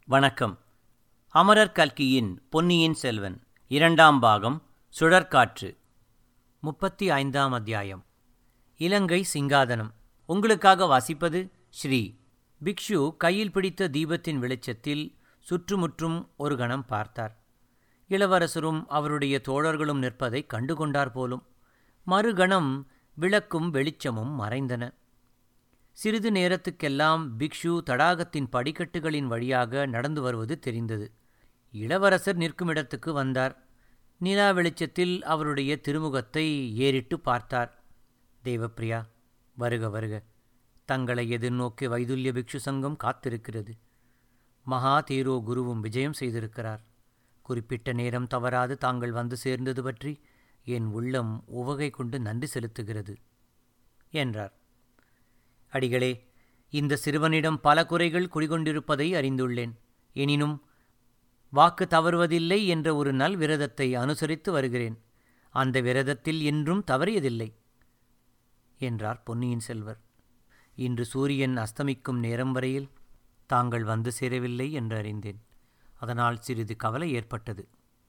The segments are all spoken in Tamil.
வணக்கம் அமரர் கல்கியின் பொன்னியின் செல்வன் இரண்டாம் பாகம் சுழற்காற்று முப்பத்தி ஐந்தாம் அத்தியாயம் இலங்கை சிங்காதனம் உங்களுக்காக வாசிப்பது ஸ்ரீ பிக்ஷு கையில் பிடித்த தீபத்தின் வெளிச்சத்தில் சுற்றுமுற்றும் ஒரு கணம் பார்த்தார் இளவரசரும் அவருடைய தோழர்களும் நிற்பதை கண்டுகொண்டார் போலும் மறுகணம் விளக்கும் வெளிச்சமும் மறைந்தன சிறிது நேரத்துக்கெல்லாம் பிக்ஷு தடாகத்தின் படிக்கட்டுகளின் வழியாக நடந்து வருவது தெரிந்தது இளவரசர் நிற்கும் இடத்துக்கு வந்தார் நிலா வெளிச்சத்தில் அவருடைய திருமுகத்தை ஏறிட்டு பார்த்தார் தேவப்பிரியா வருக வருக தங்களை எதிர்நோக்கி வைதுல்ய பிக்ஷு சங்கம் காத்திருக்கிறது மகா தீரோ குருவும் விஜயம் செய்திருக்கிறார் குறிப்பிட்ட நேரம் தவறாது தாங்கள் வந்து சேர்ந்தது பற்றி என் உள்ளம் உவகை கொண்டு நன்றி செலுத்துகிறது என்றார் அடிகளே இந்த சிறுவனிடம் பல குறைகள் குடிகொண்டிருப்பதை அறிந்துள்ளேன் எனினும் வாக்கு தவறுவதில்லை என்ற ஒரு நல் விரதத்தை அனுசரித்து வருகிறேன் அந்த விரதத்தில் என்றும் தவறியதில்லை என்றார் பொன்னியின் செல்வர் இன்று சூரியன் அஸ்தமிக்கும் நேரம் வரையில் தாங்கள் வந்து சேரவில்லை என்று அறிந்தேன் அதனால் சிறிது கவலை ஏற்பட்டது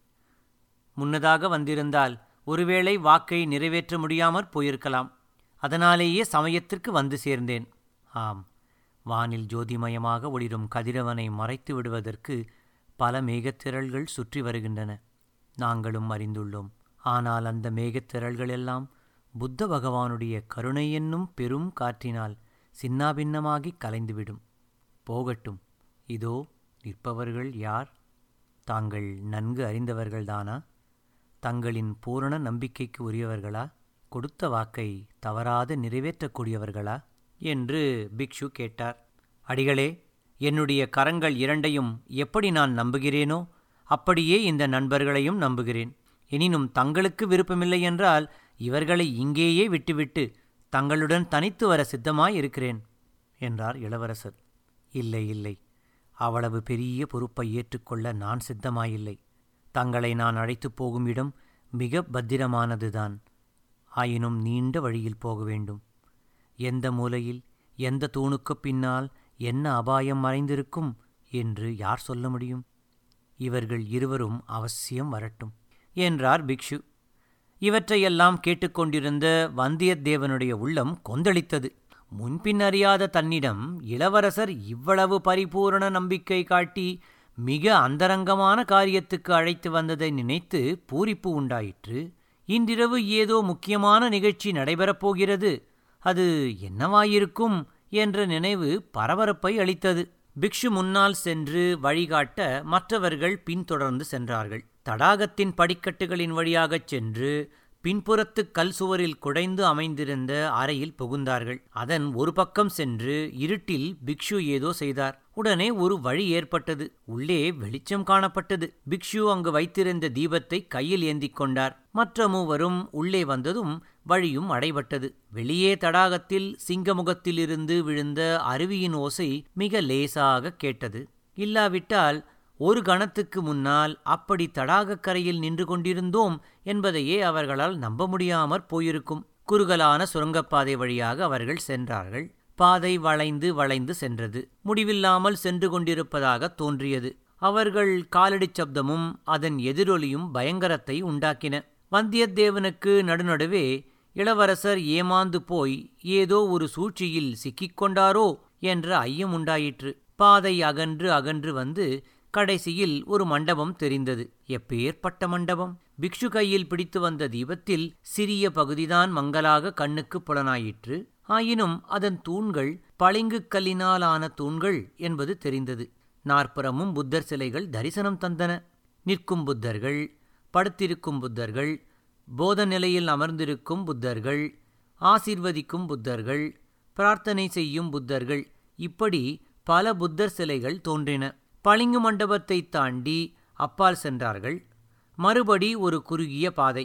முன்னதாக வந்திருந்தால் ஒருவேளை வாக்கை நிறைவேற்ற முடியாமற் போயிருக்கலாம் அதனாலேயே சமயத்திற்கு வந்து சேர்ந்தேன் ஆம் வானில் ஜோதிமயமாக ஒளிரும் கதிரவனை மறைத்து விடுவதற்கு பல மேகத்திரள்கள் சுற்றி வருகின்றன நாங்களும் அறிந்துள்ளோம் ஆனால் அந்த மேகத்திரள்களெல்லாம் புத்த பகவானுடைய கருணை என்னும் பெரும் காற்றினால் சின்னாபின்னமாகி கலைந்துவிடும் போகட்டும் இதோ நிற்பவர்கள் யார் தாங்கள் நன்கு அறிந்தவர்கள்தானா தங்களின் பூரண நம்பிக்கைக்கு உரியவர்களா கொடுத்த வாக்கை தவறாது நிறைவேற்றக்கூடியவர்களா என்று பிக்ஷு கேட்டார் அடிகளே என்னுடைய கரங்கள் இரண்டையும் எப்படி நான் நம்புகிறேனோ அப்படியே இந்த நண்பர்களையும் நம்புகிறேன் எனினும் தங்களுக்கு விருப்பமில்லை என்றால் இவர்களை இங்கேயே விட்டுவிட்டு தங்களுடன் தனித்து வர சித்தமாயிருக்கிறேன் என்றார் இளவரசர் இல்லை இல்லை அவ்வளவு பெரிய பொறுப்பை ஏற்றுக்கொள்ள நான் சித்தமாயில்லை தங்களை நான் அழைத்துப் போகும் இடம் மிக பத்திரமானதுதான் ஆயினும் நீண்ட வழியில் போக வேண்டும் எந்த மூலையில் எந்த தூணுக்குப் பின்னால் என்ன அபாயம் மறைந்திருக்கும் என்று யார் சொல்ல முடியும் இவர்கள் இருவரும் அவசியம் வரட்டும் என்றார் பிக்ஷு இவற்றையெல்லாம் கேட்டுக்கொண்டிருந்த வந்தியத்தேவனுடைய உள்ளம் கொந்தளித்தது முன்பின் அறியாத தன்னிடம் இளவரசர் இவ்வளவு பரிபூரண நம்பிக்கை காட்டி மிக அந்தரங்கமான காரியத்துக்கு அழைத்து வந்ததை நினைத்து பூரிப்பு உண்டாயிற்று இன்றிரவு ஏதோ முக்கியமான நிகழ்ச்சி நடைபெறப் போகிறது அது என்னவாயிருக்கும் என்ற நினைவு பரபரப்பை அளித்தது பிக்ஷு முன்னால் சென்று வழிகாட்ட மற்றவர்கள் பின்தொடர்ந்து சென்றார்கள் தடாகத்தின் படிக்கட்டுகளின் வழியாகச் சென்று பின்புறத்து கல் சுவரில் குடைந்து அமைந்திருந்த அறையில் புகுந்தார்கள் அதன் ஒரு பக்கம் சென்று இருட்டில் பிக்ஷு ஏதோ செய்தார் உடனே ஒரு வழி ஏற்பட்டது உள்ளே வெளிச்சம் காணப்பட்டது பிக்ஷு அங்கு வைத்திருந்த தீபத்தை கையில் ஏந்திக் கொண்டார் மற்ற மூவரும் உள்ளே வந்ததும் வழியும் அடைபட்டது வெளியே தடாகத்தில் சிங்கமுகத்திலிருந்து விழுந்த அருவியின் ஓசை மிக லேசாக கேட்டது இல்லாவிட்டால் ஒரு கணத்துக்கு முன்னால் அப்படி தடாகக் கரையில் நின்று கொண்டிருந்தோம் என்பதையே அவர்களால் நம்ப முடியாமற் போயிருக்கும் குறுகலான சுரங்கப்பாதை வழியாக அவர்கள் சென்றார்கள் பாதை வளைந்து வளைந்து சென்றது முடிவில்லாமல் சென்று கொண்டிருப்பதாக தோன்றியது அவர்கள் காலடிச் சப்தமும் அதன் எதிரொலியும் பயங்கரத்தை உண்டாக்கின வந்தியத்தேவனுக்கு நடுநடுவே இளவரசர் ஏமாந்து போய் ஏதோ ஒரு சூழ்ச்சியில் சிக்கிக்கொண்டாரோ என்ற ஐயம் உண்டாயிற்று பாதை அகன்று அகன்று வந்து கடைசியில் ஒரு மண்டபம் தெரிந்தது எப்பேற்பட்ட மண்டபம் பிக்ஷு கையில் பிடித்து வந்த தீபத்தில் சிறிய பகுதிதான் மங்கலாக கண்ணுக்கு புலனாயிற்று ஆயினும் அதன் தூண்கள் பளிங்குக் கல்லினாலான தூண்கள் என்பது தெரிந்தது நாற்புறமும் புத்தர் சிலைகள் தரிசனம் தந்தன நிற்கும் புத்தர்கள் படுத்திருக்கும் புத்தர்கள் போத நிலையில் அமர்ந்திருக்கும் புத்தர்கள் ஆசீர்வதிக்கும் புத்தர்கள் பிரார்த்தனை செய்யும் புத்தர்கள் இப்படி பல புத்தர் சிலைகள் தோன்றின பளிங்கு மண்டபத்தை தாண்டி அப்பால் சென்றார்கள் மறுபடி ஒரு குறுகிய பாதை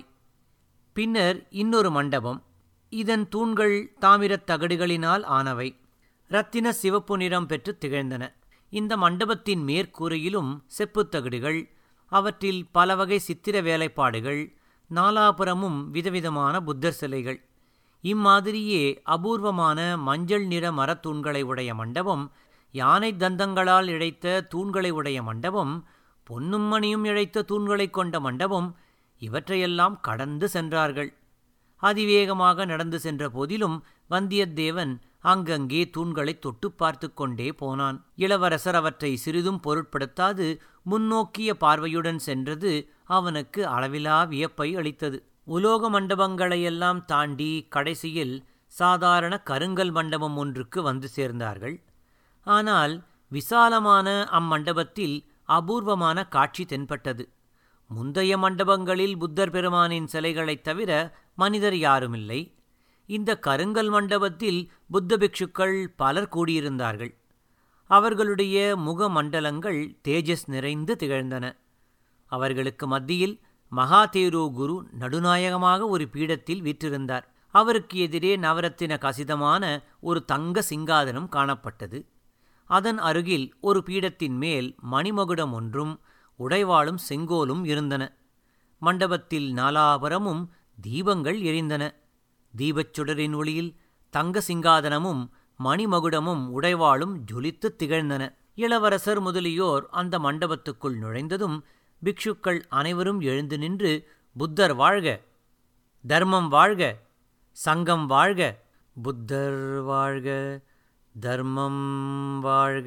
பின்னர் இன்னொரு மண்டபம் இதன் தூண்கள் தாமிரத் தகடுகளினால் ஆனவை இரத்தின சிவப்பு நிறம் பெற்று திகழ்ந்தன இந்த மண்டபத்தின் மேற்கூரையிலும் செப்புத் தகடுகள் அவற்றில் பல வகை சித்திர வேலைப்பாடுகள் நாலாபுரமும் விதவிதமான புத்தர் சிலைகள் இம்மாதிரியே அபூர்வமான மஞ்சள் நிற மரத்தூண்களை உடைய மண்டபம் யானை தந்தங்களால் இழைத்த தூண்களை உடைய மண்டபம் பொன்னும் மணியும் இழைத்த தூண்களைக் கொண்ட மண்டபம் இவற்றையெல்லாம் கடந்து சென்றார்கள் அதிவேகமாக நடந்து சென்ற போதிலும் வந்தியத்தேவன் அங்கங்கே தூண்களை தொட்டு பார்த்து கொண்டே போனான் இளவரசர் அவற்றை சிறிதும் பொருட்படுத்தாது முன்னோக்கிய பார்வையுடன் சென்றது அவனுக்கு அளவிலா வியப்பை அளித்தது உலோக மண்டபங்களையெல்லாம் தாண்டி கடைசியில் சாதாரண கருங்கல் மண்டபம் ஒன்றுக்கு வந்து சேர்ந்தார்கள் ஆனால் விசாலமான அம்மண்டபத்தில் அபூர்வமான காட்சி தென்பட்டது முந்தைய மண்டபங்களில் புத்தர் பெருமானின் சிலைகளைத் தவிர மனிதர் யாருமில்லை இந்த கருங்கல் மண்டபத்தில் புத்த பிக்ஷுக்கள் பலர் கூடியிருந்தார்கள் அவர்களுடைய முக மண்டலங்கள் தேஜஸ் நிறைந்து திகழ்ந்தன அவர்களுக்கு மத்தியில் மகாதேரோ குரு நடுநாயகமாக ஒரு பீடத்தில் வீற்றிருந்தார் அவருக்கு எதிரே நவரத்தின கசிதமான ஒரு தங்க சிங்காதனம் காணப்பட்டது அதன் அருகில் ஒரு பீடத்தின் மேல் மணிமகுடம் ஒன்றும் உடைவாளும் செங்கோலும் இருந்தன மண்டபத்தில் நாலாபுரமும் தீபங்கள் எரிந்தன தீபச் சுடரின் ஒளியில் தங்க சிங்காதனமும் மணிமகுடமும் உடைவாளும் ஜொலித்துத் திகழ்ந்தன இளவரசர் முதலியோர் அந்த மண்டபத்துக்குள் நுழைந்ததும் பிக்ஷுக்கள் அனைவரும் எழுந்து நின்று புத்தர் வாழ்க தர்மம் வாழ்க சங்கம் வாழ்க புத்தர் வாழ்க தர்மம் வாழ்க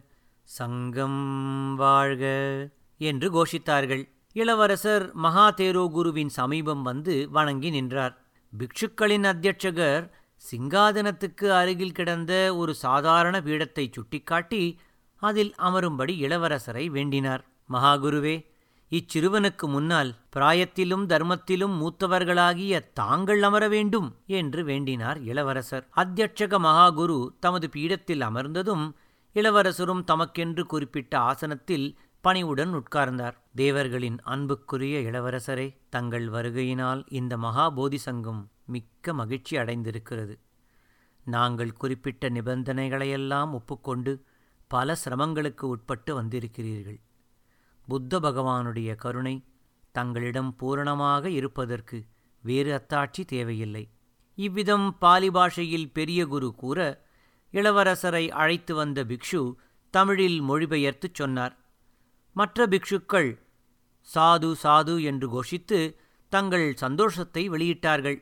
சங்கம் வாழ்க என்று கோஷித்தார்கள் இளவரசர் மகாதேரோ குருவின் சமீபம் வந்து வணங்கி நின்றார் பிக்ஷுக்களின் அத்தியட்சகர் சிங்காதனத்துக்கு அருகில் கிடந்த ஒரு சாதாரண பீடத்தை சுட்டிக்காட்டி அதில் அமரும்படி இளவரசரை வேண்டினார் மகாகுருவே இச்சிறுவனுக்கு முன்னால் பிராயத்திலும் தர்மத்திலும் மூத்தவர்களாகிய தாங்கள் அமர வேண்டும் என்று வேண்டினார் இளவரசர் அத்தியட்சக மகாகுரு தமது பீடத்தில் அமர்ந்ததும் இளவரசரும் தமக்கென்று குறிப்பிட்ட ஆசனத்தில் பணிவுடன் உட்கார்ந்தார் தேவர்களின் அன்புக்குரிய இளவரசரே தங்கள் வருகையினால் இந்த மகாபோதி சங்கம் மிக்க மகிழ்ச்சி அடைந்திருக்கிறது நாங்கள் குறிப்பிட்ட நிபந்தனைகளையெல்லாம் ஒப்புக்கொண்டு பல சிரமங்களுக்கு உட்பட்டு வந்திருக்கிறீர்கள் புத்த பகவானுடைய கருணை தங்களிடம் பூரணமாக இருப்பதற்கு வேறு அத்தாட்சி தேவையில்லை இவ்விதம் பாலி பாஷையில் பெரிய குரு கூற இளவரசரை அழைத்து வந்த பிக்ஷு தமிழில் மொழிபெயர்த்துச் சொன்னார் மற்ற பிக்ஷுக்கள் சாது சாது என்று கோஷித்து தங்கள் சந்தோஷத்தை வெளியிட்டார்கள்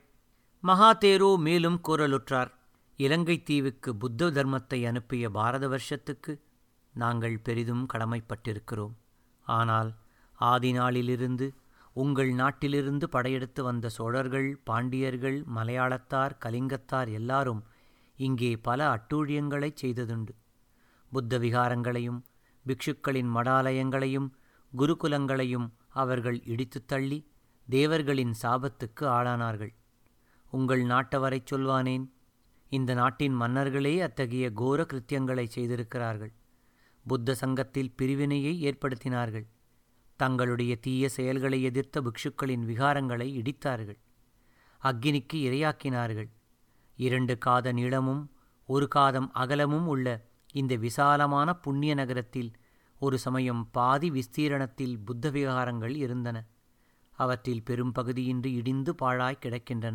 மகாதேரோ மேலும் கூறலுற்றார் இலங்கைத் தீவுக்கு புத்த தர்மத்தை அனுப்பிய பாரத வருஷத்துக்கு நாங்கள் பெரிதும் கடமைப்பட்டிருக்கிறோம் ஆனால் ஆதி நாளிலிருந்து உங்கள் நாட்டிலிருந்து படையெடுத்து வந்த சோழர்கள் பாண்டியர்கள் மலையாளத்தார் கலிங்கத்தார் எல்லாரும் இங்கே பல அட்டூழியங்களைச் செய்ததுண்டு புத்த விகாரங்களையும் பிக்ஷுக்களின் மடாலயங்களையும் குருகுலங்களையும் அவர்கள் இடித்துத் தள்ளி தேவர்களின் சாபத்துக்கு ஆளானார்கள் உங்கள் நாட்டவரைச் சொல்வானேன் இந்த நாட்டின் மன்னர்களே அத்தகைய கோர கிருத்தியங்களை செய்திருக்கிறார்கள் புத்த சங்கத்தில் பிரிவினையை ஏற்படுத்தினார்கள் தங்களுடைய தீய செயல்களை எதிர்த்த பிக்ஷுக்களின் விகாரங்களை இடித்தார்கள் அக்கினிக்கு இரையாக்கினார்கள் இரண்டு காத நீளமும் ஒரு காதம் அகலமும் உள்ள இந்த விசாலமான புண்ணிய நகரத்தில் ஒரு சமயம் பாதி விஸ்தீரணத்தில் புத்த விகாரங்கள் இருந்தன அவற்றில் பெரும் பகுதியின்றி இடிந்து பாழாய் கிடக்கின்றன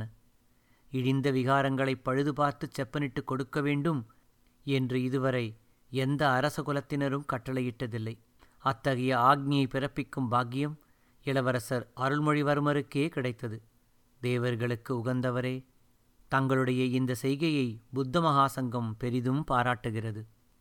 இடிந்த விகாரங்களை பழுது பார்த்து செப்பனிட்டு கொடுக்க வேண்டும் என்று இதுவரை எந்த அரச குலத்தினரும் கட்டளையிட்டதில்லை அத்தகைய ஆக்னியை பிறப்பிக்கும் பாக்கியம் இளவரசர் அருள்மொழிவர்மருக்கே கிடைத்தது தேவர்களுக்கு உகந்தவரே தங்களுடைய இந்த செய்கையை புத்த மகாசங்கம் பெரிதும் பாராட்டுகிறது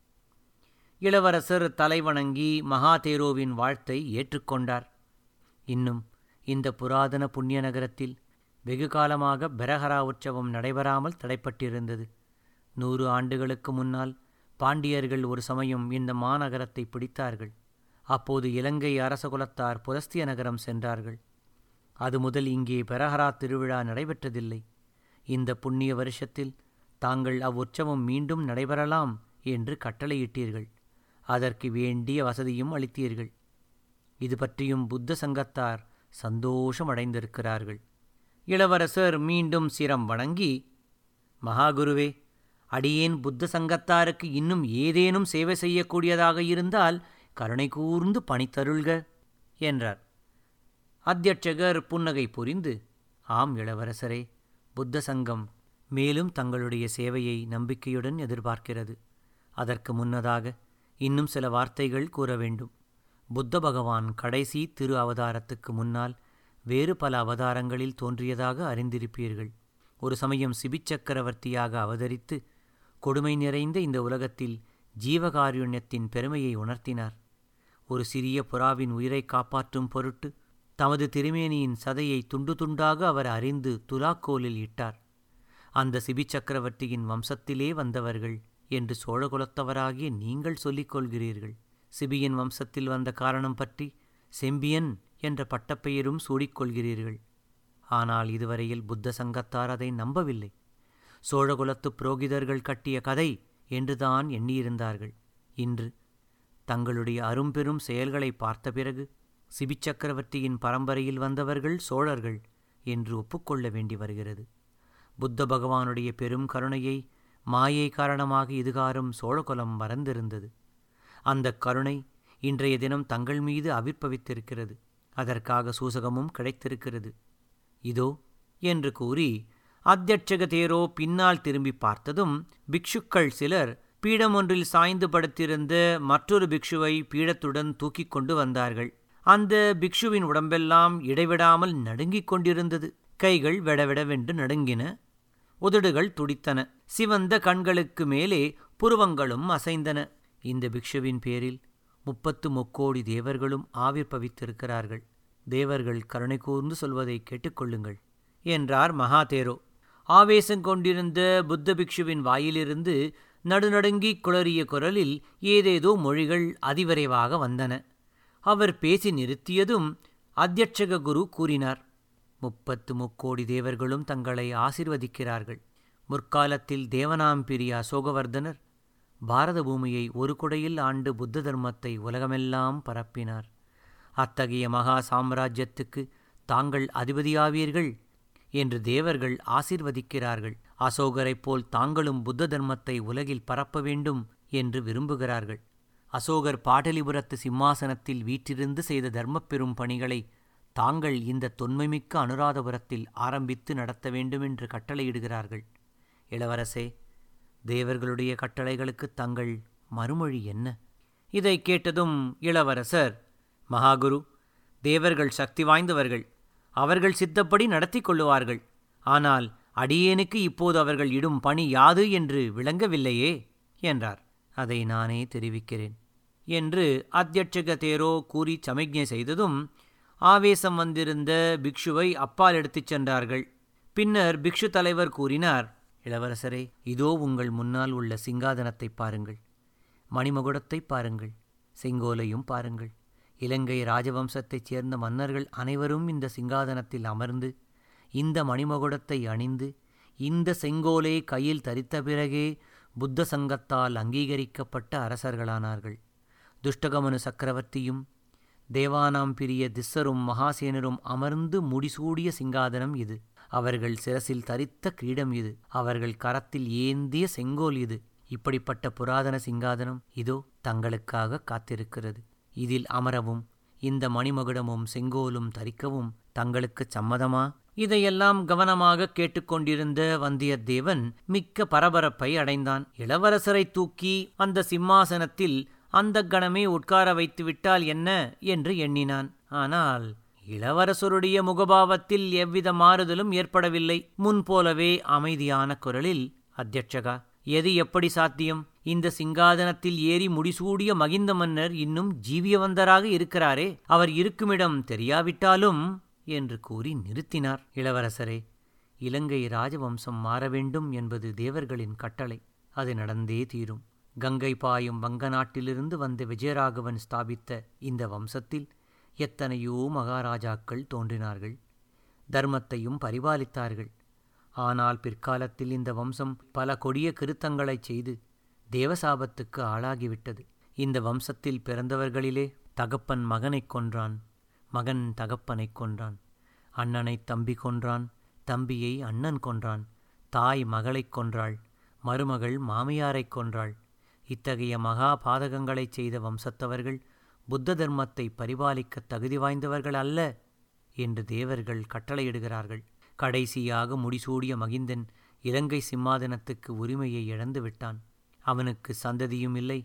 இளவரசர் தலைவணங்கி மகாதேரோவின் வாழ்த்தை ஏற்றுக்கொண்டார் இன்னும் இந்த புராதன புண்ணிய நகரத்தில் வெகு காலமாக பெரஹரா உற்சவம் நடைபெறாமல் தடைப்பட்டிருந்தது நூறு ஆண்டுகளுக்கு முன்னால் பாண்டியர்கள் ஒரு சமயம் இந்த மாநகரத்தை பிடித்தார்கள் அப்போது இலங்கை அரசகுலத்தார் புலஸ்திய நகரம் சென்றார்கள் அது முதல் இங்கே பெரஹரா திருவிழா நடைபெற்றதில்லை இந்த புண்ணிய வருஷத்தில் தாங்கள் அவ்வுற்சவம் மீண்டும் நடைபெறலாம் என்று கட்டளையிட்டீர்கள் அதற்கு வேண்டிய வசதியும் அளித்தீர்கள் இது பற்றியும் புத்த சங்கத்தார் சந்தோஷம் அடைந்திருக்கிறார்கள் இளவரசர் மீண்டும் சிரம் வணங்கி மகாகுருவே அடியேன் புத்த சங்கத்தாருக்கு இன்னும் ஏதேனும் சேவை செய்யக்கூடியதாக இருந்தால் கருணை கூர்ந்து பணித்தருள்க என்றார் அத்தியட்சகர் புன்னகை புரிந்து ஆம் இளவரசரே புத்த சங்கம் மேலும் தங்களுடைய சேவையை நம்பிக்கையுடன் எதிர்பார்க்கிறது அதற்கு முன்னதாக இன்னும் சில வார்த்தைகள் கூற வேண்டும் புத்த பகவான் கடைசி திரு அவதாரத்துக்கு முன்னால் வேறு பல அவதாரங்களில் தோன்றியதாக அறிந்திருப்பீர்கள் ஒரு சமயம் சிபிச்சக்கரவர்த்தியாக அவதரித்து கொடுமை நிறைந்த இந்த உலகத்தில் ஜீவகாருண்யத்தின் பெருமையை உணர்த்தினார் ஒரு சிறிய புறாவின் உயிரை காப்பாற்றும் பொருட்டு தமது திருமேனியின் சதையை துண்டு துண்டாக அவர் அறிந்து துலாக்கோலில் இட்டார் அந்த சிபி சக்கரவர்த்தியின் வம்சத்திலே வந்தவர்கள் என்று சோழகுலத்தவராகிய நீங்கள் சொல்லிக் கொள்கிறீர்கள் சிபியின் வம்சத்தில் வந்த காரணம் பற்றி செம்பியன் என்ற பட்டப்பெயரும் சூடிக்கொள்கிறீர்கள் ஆனால் இதுவரையில் புத்த சங்கத்தார் அதை நம்பவில்லை சோழகுலத்து புரோகிதர்கள் கட்டிய கதை என்றுதான் எண்ணியிருந்தார்கள் இன்று தங்களுடைய அரும்பெரும் செயல்களை பார்த்த பிறகு சிபிச்சக்கரவர்த்தியின் பரம்பரையில் வந்தவர்கள் சோழர்கள் என்று ஒப்புக்கொள்ள வேண்டி வருகிறது புத்த பகவானுடைய பெரும் கருணையை மாயை காரணமாக இதுகாரும் சோழகுலம் மறந்திருந்தது அந்த கருணை இன்றைய தினம் தங்கள் மீது அவிர்ப்பவித்திருக்கிறது அதற்காக சூசகமும் கிடைத்திருக்கிறது இதோ என்று கூறி அத்தியட்சக தேரோ பின்னால் திரும்பி பார்த்ததும் பிக்ஷுக்கள் சிலர் பீடம் ஒன்றில் சாய்ந்து படுத்திருந்த மற்றொரு பிக்ஷுவை பீடத்துடன் தூக்கிக் கொண்டு வந்தார்கள் அந்த பிக்ஷுவின் உடம்பெல்லாம் இடைவிடாமல் நடுங்கிக் கொண்டிருந்தது கைகள் வெடவெடவென்று நடுங்கின உதடுகள் துடித்தன சிவந்த கண்களுக்கு மேலே புருவங்களும் அசைந்தன இந்த பிக்ஷுவின் பேரில் முப்பத்து முக்கோடி தேவர்களும் ஆவிர்பவித்திருக்கிறார்கள் தேவர்கள் கருணை கூர்ந்து சொல்வதை கேட்டுக்கொள்ளுங்கள் என்றார் மகாதேரோ ஆவேசம் கொண்டிருந்த புத்த பிக்ஷுவின் வாயிலிருந்து நடுநடுங்கி குளறிய குரலில் ஏதேதோ மொழிகள் அதிவிரைவாக வந்தன அவர் பேசி நிறுத்தியதும் அத்தியட்சக குரு கூறினார் முப்பத்து முக்கோடி தேவர்களும் தங்களை ஆசிர்வதிக்கிறார்கள் முற்காலத்தில் தேவனாம்பிரிய அசோகவர்தனர் பாரத பூமியை ஒரு குடையில் ஆண்டு புத்த தர்மத்தை உலகமெல்லாம் பரப்பினார் அத்தகைய மகா சாம்ராஜ்யத்துக்கு தாங்கள் அதிபதியாவீர்கள் என்று தேவர்கள் ஆசிர்வதிக்கிறார்கள் அசோகரைப் போல் தாங்களும் புத்த தர்மத்தை உலகில் பரப்ப வேண்டும் என்று விரும்புகிறார்கள் அசோகர் பாடலிபுரத்து சிம்மாசனத்தில் வீற்றிருந்து செய்த தர்மப் பெரும் பணிகளை தாங்கள் இந்த தொன்மைமிக்க அனுராதபுரத்தில் ஆரம்பித்து நடத்த வேண்டுமென்று கட்டளையிடுகிறார்கள் இளவரசே தேவர்களுடைய கட்டளைகளுக்கு தங்கள் மறுமொழி என்ன இதை கேட்டதும் இளவரசர் மகாகுரு தேவர்கள் சக்தி வாய்ந்தவர்கள் அவர்கள் சித்தப்படி நடத்தி கொள்ளுவார்கள் ஆனால் அடியேனுக்கு இப்போது அவர்கள் இடும் பணி யாது என்று விளங்கவில்லையே என்றார் அதை நானே தெரிவிக்கிறேன் என்று அத்தியட்சக தேரோ கூறி சமிக்ஞை செய்ததும் ஆவேசம் வந்திருந்த பிக்ஷுவை அப்பால் எடுத்துச் சென்றார்கள் பின்னர் பிக்ஷு தலைவர் கூறினார் இளவரசரே இதோ உங்கள் முன்னால் உள்ள சிங்காதனத்தை பாருங்கள் மணிமகுடத்தை பாருங்கள் செங்கோலையும் பாருங்கள் இலங்கை ராஜவம்சத்தைச் சேர்ந்த மன்னர்கள் அனைவரும் இந்த சிங்காதனத்தில் அமர்ந்து இந்த மணிமகுடத்தை அணிந்து இந்த செங்கோலை கையில் தரித்த பிறகே புத்த சங்கத்தால் அங்கீகரிக்கப்பட்ட அரசர்களானார்கள் துஷ்டகமனு சக்கரவர்த்தியும் தேவானாம் பிரிய திஸ்ஸரும் மகாசேனரும் அமர்ந்து முடிசூடிய சிங்காதனம் இது அவர்கள் சிரசில் தரித்த கிரீடம் இது அவர்கள் கரத்தில் ஏந்திய செங்கோல் இது இப்படிப்பட்ட புராதன சிங்காதனம் இதோ தங்களுக்காக காத்திருக்கிறது இதில் அமரவும் இந்த மணிமகுடமும் செங்கோலும் தரிக்கவும் தங்களுக்கு சம்மதமா இதையெல்லாம் கவனமாக கேட்டுக்கொண்டிருந்த வந்தியத்தேவன் மிக்க பரபரப்பை அடைந்தான் இளவரசரை தூக்கி அந்த சிம்மாசனத்தில் அந்த கணமே உட்கார வைத்து விட்டால் என்ன என்று எண்ணினான் ஆனால் இளவரசருடைய முகபாவத்தில் எவ்வித மாறுதலும் ஏற்படவில்லை முன்போலவே அமைதியான குரலில் அத்தியட்சகா எது எப்படி சாத்தியம் இந்த சிங்காதனத்தில் ஏறி முடிசூடிய மகிந்த மன்னர் இன்னும் ஜீவியவந்தராக இருக்கிறாரே அவர் இருக்குமிடம் தெரியாவிட்டாலும் என்று கூறி நிறுத்தினார் இளவரசரே இலங்கை ராஜவம்சம் மாற வேண்டும் என்பது தேவர்களின் கட்டளை அது நடந்தே தீரும் கங்கை பாயும் வங்க நாட்டிலிருந்து வந்த விஜயராகவன் ஸ்தாபித்த இந்த வம்சத்தில் எத்தனையோ மகாராஜாக்கள் தோன்றினார்கள் தர்மத்தையும் பரிபாலித்தார்கள் ஆனால் பிற்காலத்தில் இந்த வம்சம் பல கொடிய கிருத்தங்களைச் செய்து தேவசாபத்துக்கு ஆளாகிவிட்டது இந்த வம்சத்தில் பிறந்தவர்களிலே தகப்பன் மகனைக் கொன்றான் மகன் தகப்பனைக் கொன்றான் அண்ணனை தம்பி கொன்றான் தம்பியை அண்ணன் கொன்றான் தாய் மகளைக் கொன்றாள் மருமகள் மாமியாரைக் கொன்றாள் இத்தகைய மகா பாதகங்களைச் செய்த வம்சத்தவர்கள் புத்த தர்மத்தை பரிபாலிக்க தகுதி வாய்ந்தவர்கள் அல்ல என்று தேவர்கள் கட்டளையிடுகிறார்கள் கடைசியாக முடிசூடிய மகிந்தன் இலங்கை சிம்மாதனத்துக்கு உரிமையை இழந்து விட்டான் அவனுக்கு சந்ததியும் இல்லை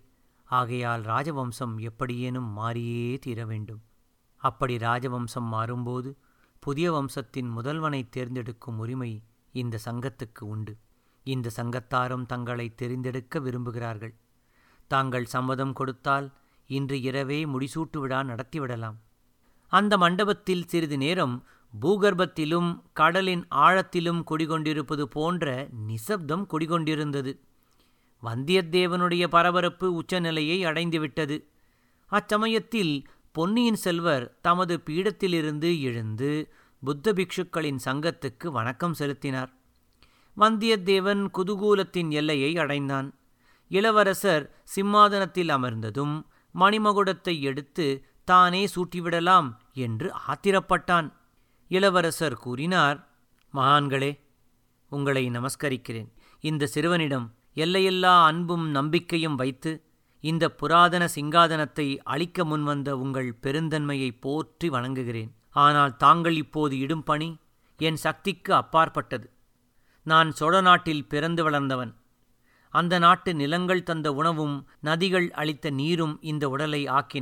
ஆகையால் ராஜவம்சம் எப்படியேனும் மாறியே தீர வேண்டும் அப்படி ராஜவம்சம் மாறும்போது புதிய வம்சத்தின் முதல்வனை தேர்ந்தெடுக்கும் உரிமை இந்த சங்கத்துக்கு உண்டு இந்த சங்கத்தாரும் தங்களை தெரிந்தெடுக்க விரும்புகிறார்கள் தாங்கள் சம்மதம் கொடுத்தால் இன்று இரவே முடிசூட்டு விழா நடத்திவிடலாம் அந்த மண்டபத்தில் சிறிது நேரம் பூகர்ப்பத்திலும் கடலின் ஆழத்திலும் குடிகொண்டிருப்பது போன்ற நிசப்தம் குடிகொண்டிருந்தது வந்தியத்தேவனுடைய பரபரப்பு உச்சநிலையை அடைந்துவிட்டது அச்சமயத்தில் பொன்னியின் செல்வர் தமது பீடத்திலிருந்து எழுந்து புத்த பிக்ஷுக்களின் சங்கத்துக்கு வணக்கம் செலுத்தினார் வந்தியத்தேவன் குதூகூலத்தின் எல்லையை அடைந்தான் இளவரசர் சிம்மாதனத்தில் அமர்ந்ததும் மணிமகுடத்தை எடுத்து தானே சூட்டிவிடலாம் என்று ஆத்திரப்பட்டான் இளவரசர் கூறினார் மகான்களே உங்களை நமஸ்கரிக்கிறேன் இந்த சிறுவனிடம் எல்லையில்லா அன்பும் நம்பிக்கையும் வைத்து இந்த புராதன சிங்காதனத்தை அளிக்க முன்வந்த உங்கள் பெருந்தன்மையை போற்றி வணங்குகிறேன் ஆனால் தாங்கள் இப்போது இடும் பணி என் சக்திக்கு அப்பாற்பட்டது நான் சோழ நாட்டில் பிறந்து வளர்ந்தவன் அந்த நாட்டு நிலங்கள் தந்த உணவும் நதிகள் அளித்த நீரும் இந்த உடலை ஆக்கின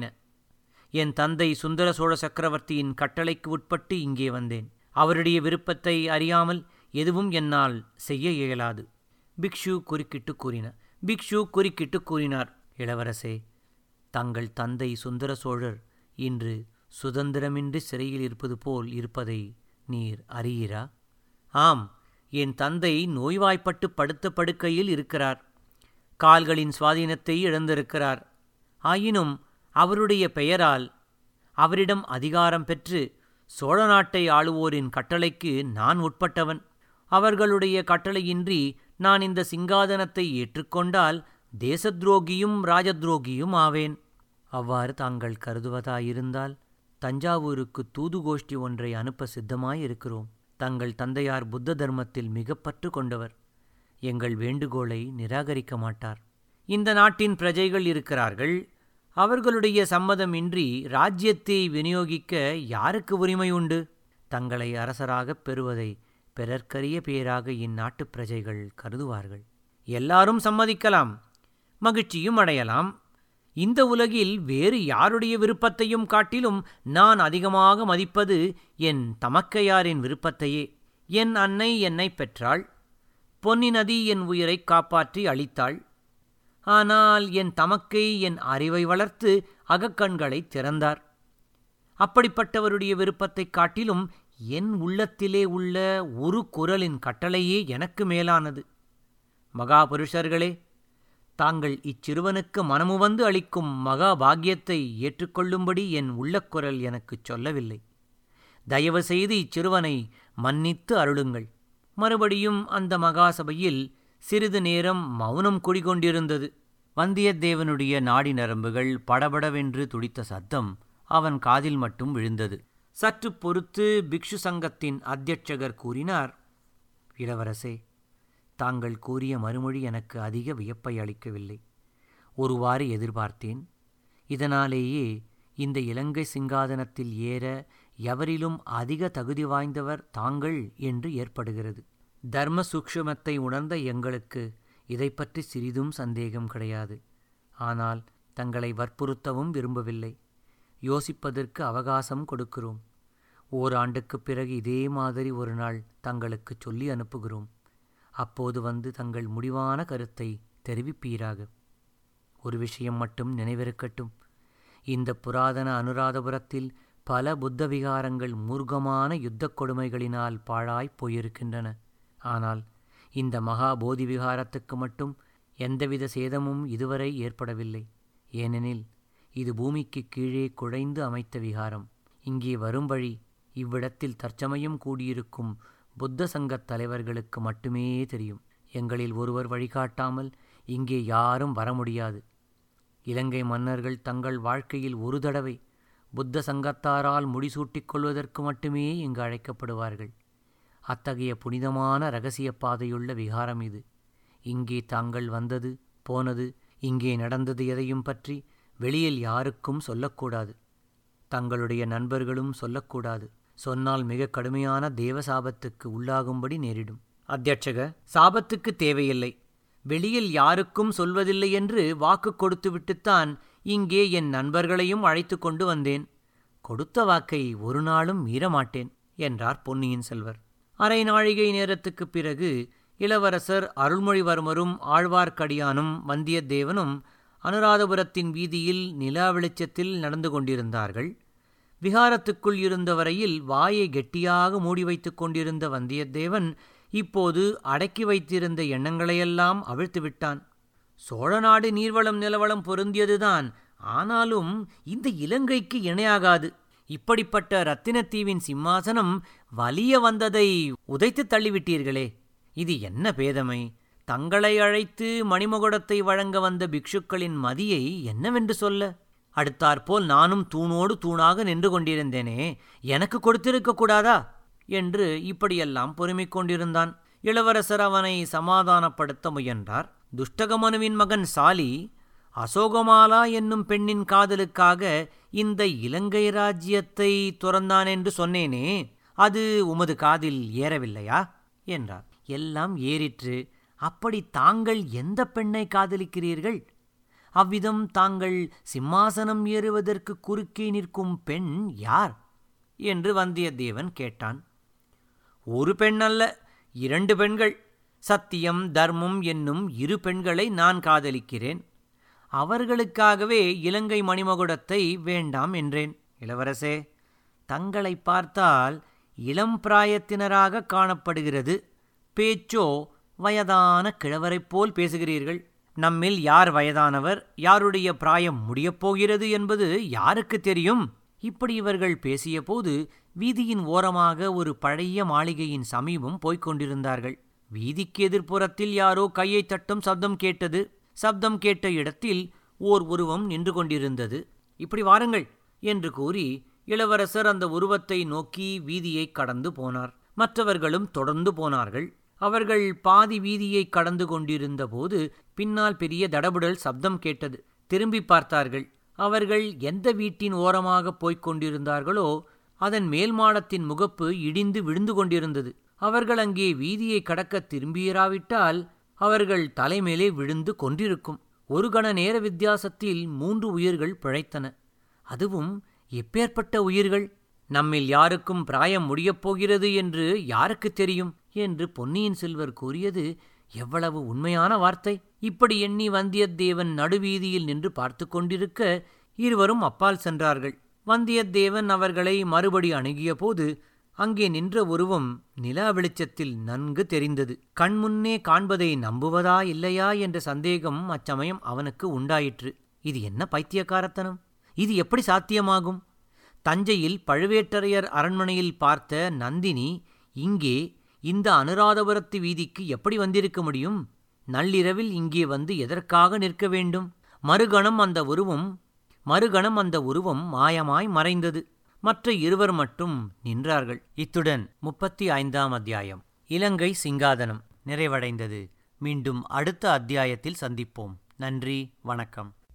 என் தந்தை சுந்தர சோழ சக்கரவர்த்தியின் கட்டளைக்கு உட்பட்டு இங்கே வந்தேன் அவருடைய விருப்பத்தை அறியாமல் எதுவும் என்னால் செய்ய இயலாது பிக்ஷு குறுக்கிட்டு கூறின பிக்ஷு குறுக்கிட்டு கூறினார் இளவரசே தங்கள் தந்தை சுந்தர சோழர் இன்று சுதந்திரமின்றி சிறையில் இருப்பது போல் இருப்பதை நீர் அறியீரா ஆம் என் தந்தை நோய்வாய்ப்பட்டு படுத்த படுக்கையில் இருக்கிறார் கால்களின் சுவாதீனத்தை இழந்திருக்கிறார் ஆயினும் அவருடைய பெயரால் அவரிடம் அதிகாரம் பெற்று சோழ நாட்டை ஆளுவோரின் கட்டளைக்கு நான் உட்பட்டவன் அவர்களுடைய கட்டளையின்றி நான் இந்த சிங்காதனத்தை ஏற்றுக்கொண்டால் தேசத்ரோகியும் ராஜத்ரோகியும் ஆவேன் அவ்வாறு தாங்கள் கருதுவதாயிருந்தால் தஞ்சாவூருக்கு தூது கோஷ்டி ஒன்றை அனுப்ப சித்தமாயிருக்கிறோம் தங்கள் தந்தையார் புத்த தர்மத்தில் மிக பற்று கொண்டவர் எங்கள் வேண்டுகோளை நிராகரிக்க மாட்டார் இந்த நாட்டின் பிரஜைகள் இருக்கிறார்கள் அவர்களுடைய சம்மதமின்றி ராஜ்யத்தை விநியோகிக்க யாருக்கு உரிமை உண்டு தங்களை அரசராகப் பெறுவதை பிறர்க்கரிய பேராக இந்நாட்டுப் பிரஜைகள் கருதுவார்கள் எல்லாரும் சம்மதிக்கலாம் மகிழ்ச்சியும் அடையலாம் இந்த உலகில் வேறு யாருடைய விருப்பத்தையும் காட்டிலும் நான் அதிகமாக மதிப்பது என் தமக்கையாரின் விருப்பத்தையே என் அன்னை என்னை பெற்றாள் பொன்னி நதி என் உயிரைக் காப்பாற்றி அளித்தாள் ஆனால் என் தமக்கை என் அறிவை வளர்த்து அகக்கண்களை திறந்தார் அப்படிப்பட்டவருடைய விருப்பத்தைக் காட்டிலும் என் உள்ளத்திலே உள்ள ஒரு குரலின் கட்டளையே எனக்கு மேலானது மகாபுருஷர்களே தாங்கள் இச்சிறுவனுக்கு மனமுவந்து அளிக்கும் மகா பாக்கியத்தை ஏற்றுக்கொள்ளும்படி என் உள்ளக்குரல் எனக்குச் சொல்லவில்லை தயவு செய்து இச்சிறுவனை மன்னித்து அருளுங்கள் மறுபடியும் அந்த மகாசபையில் சிறிது நேரம் மௌனம் குடிகொண்டிருந்தது வந்தியத்தேவனுடைய நாடி நரம்புகள் படபடவென்று துடித்த சத்தம் அவன் காதில் மட்டும் விழுந்தது சற்று பொறுத்து பிக்ஷு சங்கத்தின் அத்தியட்சகர் கூறினார் இளவரசே தாங்கள் கூறிய மறுமொழி எனக்கு அதிக வியப்பை அளிக்கவில்லை ஒருவாறு எதிர்பார்த்தேன் இதனாலேயே இந்த இலங்கை சிங்காதனத்தில் ஏற எவரிலும் அதிக தகுதி வாய்ந்தவர் தாங்கள் என்று ஏற்படுகிறது தர்ம சூக்ஷமத்தை உணர்ந்த எங்களுக்கு இதை பற்றி சிறிதும் சந்தேகம் கிடையாது ஆனால் தங்களை வற்புறுத்தவும் விரும்பவில்லை யோசிப்பதற்கு அவகாசம் கொடுக்கிறோம் ஓராண்டுக்குப் பிறகு இதே மாதிரி ஒரு நாள் தங்களுக்கு சொல்லி அனுப்புகிறோம் அப்போது வந்து தங்கள் முடிவான கருத்தை தெரிவிப்பீராக ஒரு விஷயம் மட்டும் நினைவிருக்கட்டும் இந்த புராதன அனுராதபுரத்தில் பல புத்த விகாரங்கள் மூர்க்கமான யுத்தக் கொடுமைகளினால் பாழாய்ப் போயிருக்கின்றன ஆனால் இந்த மகா போதி விகாரத்துக்கு மட்டும் எந்தவித சேதமும் இதுவரை ஏற்படவில்லை ஏனெனில் இது பூமிக்கு கீழே குழைந்து அமைத்த விகாரம் இங்கே வரும் வழி இவ்விடத்தில் தற்சமயம் கூடியிருக்கும் புத்த சங்கத் தலைவர்களுக்கு மட்டுமே தெரியும் எங்களில் ஒருவர் வழிகாட்டாமல் இங்கே யாரும் வர முடியாது இலங்கை மன்னர்கள் தங்கள் வாழ்க்கையில் ஒரு தடவை புத்த சங்கத்தாரால் முடிசூட்டிக் கொள்வதற்கு மட்டுமே இங்கு அழைக்கப்படுவார்கள் அத்தகைய புனிதமான இரகசிய பாதையுள்ள விகாரம் இது இங்கே தாங்கள் வந்தது போனது இங்கே நடந்தது எதையும் பற்றி வெளியில் யாருக்கும் சொல்லக்கூடாது தங்களுடைய நண்பர்களும் சொல்லக்கூடாது சொன்னால் மிக கடுமையான தேவ சாபத்துக்கு உள்ளாகும்படி நேரிடும் அத்தியட்சக சாபத்துக்கு தேவையில்லை வெளியில் யாருக்கும் சொல்வதில்லை என்று வாக்கு கொடுத்துவிட்டுத்தான் இங்கே என் நண்பர்களையும் அழைத்து கொண்டு வந்தேன் கொடுத்த வாக்கை ஒரு நாளும் மீறமாட்டேன் என்றார் பொன்னியின் செல்வர் அரை நாழிகை நேரத்துக்குப் பிறகு இளவரசர் அருள்மொழிவர்மரும் ஆழ்வார்க்கடியானும் வந்தியத்தேவனும் அனுராதபுரத்தின் வீதியில் நிலா வெளிச்சத்தில் நடந்து கொண்டிருந்தார்கள் விகாரத்துக்குள் இருந்த வரையில் வாயை கெட்டியாக மூடி வைத்துக் கொண்டிருந்த வந்தியத்தேவன் இப்போது அடக்கி வைத்திருந்த எண்ணங்களையெல்லாம் அவிழ்த்து விட்டான் சோழநாடு நீர்வளம் நிலவளம் பொருந்தியதுதான் ஆனாலும் இந்த இலங்கைக்கு இணையாகாது இப்படிப்பட்ட ரத்தினத்தீவின் சிம்மாசனம் வலிய வந்ததை உதைத்து தள்ளிவிட்டீர்களே இது என்ன பேதமை தங்களை அழைத்து மணிமகுடத்தை வழங்க வந்த பிக்ஷுக்களின் மதியை என்னவென்று சொல்ல அடுத்தாற்போல் நானும் தூணோடு தூணாக நின்று கொண்டிருந்தேனே எனக்கு கொடுத்திருக்க கூடாதா என்று இப்படியெல்லாம் பொறுமிக் கொண்டிருந்தான் இளவரசர் அவனை சமாதானப்படுத்த முயன்றார் துஷ்டகமனுவின் மகன் சாலி அசோகமாலா என்னும் பெண்ணின் காதலுக்காக இந்த இலங்கை ராஜ்யத்தை துறந்தான் என்று சொன்னேனே அது உமது காதில் ஏறவில்லையா என்றார் எல்லாம் ஏறிற்று அப்படி தாங்கள் எந்த பெண்ணை காதலிக்கிறீர்கள் அவ்விதம் தாங்கள் சிம்மாசனம் ஏறுவதற்கு குறுக்கே நிற்கும் பெண் யார் என்று வந்தியத்தேவன் கேட்டான் ஒரு பெண் அல்ல இரண்டு பெண்கள் சத்தியம் தர்மம் என்னும் இரு பெண்களை நான் காதலிக்கிறேன் அவர்களுக்காகவே இலங்கை மணிமகுடத்தை வேண்டாம் என்றேன் இளவரசே தங்களை பார்த்தால் இளம் பிராயத்தினராக காணப்படுகிறது பேச்சோ வயதான கிழவரைப் போல் பேசுகிறீர்கள் நம்மில் யார் வயதானவர் யாருடைய பிராயம் முடியப் போகிறது என்பது யாருக்கு தெரியும் இப்படி இவர்கள் பேசியபோது வீதியின் ஓரமாக ஒரு பழைய மாளிகையின் சமீபம் போய்க் கொண்டிருந்தார்கள் வீதிக்கு எதிர்ப்புறத்தில் யாரோ கையை தட்டும் சப்தம் கேட்டது சப்தம் கேட்ட இடத்தில் ஓர் உருவம் நின்று கொண்டிருந்தது இப்படி வாருங்கள் என்று கூறி இளவரசர் அந்த உருவத்தை நோக்கி வீதியைக் கடந்து போனார் மற்றவர்களும் தொடர்ந்து போனார்கள் அவர்கள் பாதி வீதியை கடந்து கொண்டிருந்த போது பின்னால் பெரிய தடபுடல் சப்தம் கேட்டது திரும்பி பார்த்தார்கள் அவர்கள் எந்த வீட்டின் ஓரமாக போய்க் கொண்டிருந்தார்களோ அதன் மேல் மாடத்தின் முகப்பு இடிந்து விழுந்து கொண்டிருந்தது அவர்கள் அங்கே வீதியை கடக்க திரும்பியிராவிட்டால் அவர்கள் தலைமேலே விழுந்து கொன்றிருக்கும் ஒரு கண நேர வித்தியாசத்தில் மூன்று உயிர்கள் பிழைத்தன அதுவும் எப்பேற்பட்ட உயிர்கள் நம்மில் யாருக்கும் பிராயம் முடியப் போகிறது என்று யாருக்கு தெரியும் என்று பொன்னியின் செல்வர் கூறியது எவ்வளவு உண்மையான வார்த்தை இப்படி எண்ணி வந்தியத்தேவன் நடுவீதியில் நின்று பார்த்து கொண்டிருக்க இருவரும் அப்பால் சென்றார்கள் வந்தியத்தேவன் அவர்களை மறுபடி அணுகிய போது அங்கே நின்ற உருவம் நிலா வெளிச்சத்தில் நன்கு தெரிந்தது கண்முன்னே காண்பதை நம்புவதா இல்லையா என்ற சந்தேகம் அச்சமயம் அவனுக்கு உண்டாயிற்று இது என்ன பைத்தியக்காரத்தனம் இது எப்படி சாத்தியமாகும் தஞ்சையில் பழுவேட்டரையர் அரண்மனையில் பார்த்த நந்தினி இங்கே இந்த அனுராதபுரத்து வீதிக்கு எப்படி வந்திருக்க முடியும் நள்ளிரவில் இங்கே வந்து எதற்காக நிற்க வேண்டும் மறுகணம் அந்த உருவம் மறுகணம் அந்த உருவம் மாயமாய் மறைந்தது மற்ற இருவர் மட்டும் நின்றார்கள் இத்துடன் முப்பத்தி ஐந்தாம் அத்தியாயம் இலங்கை சிங்காதனம் நிறைவடைந்தது மீண்டும் அடுத்த அத்தியாயத்தில் சந்திப்போம் நன்றி வணக்கம்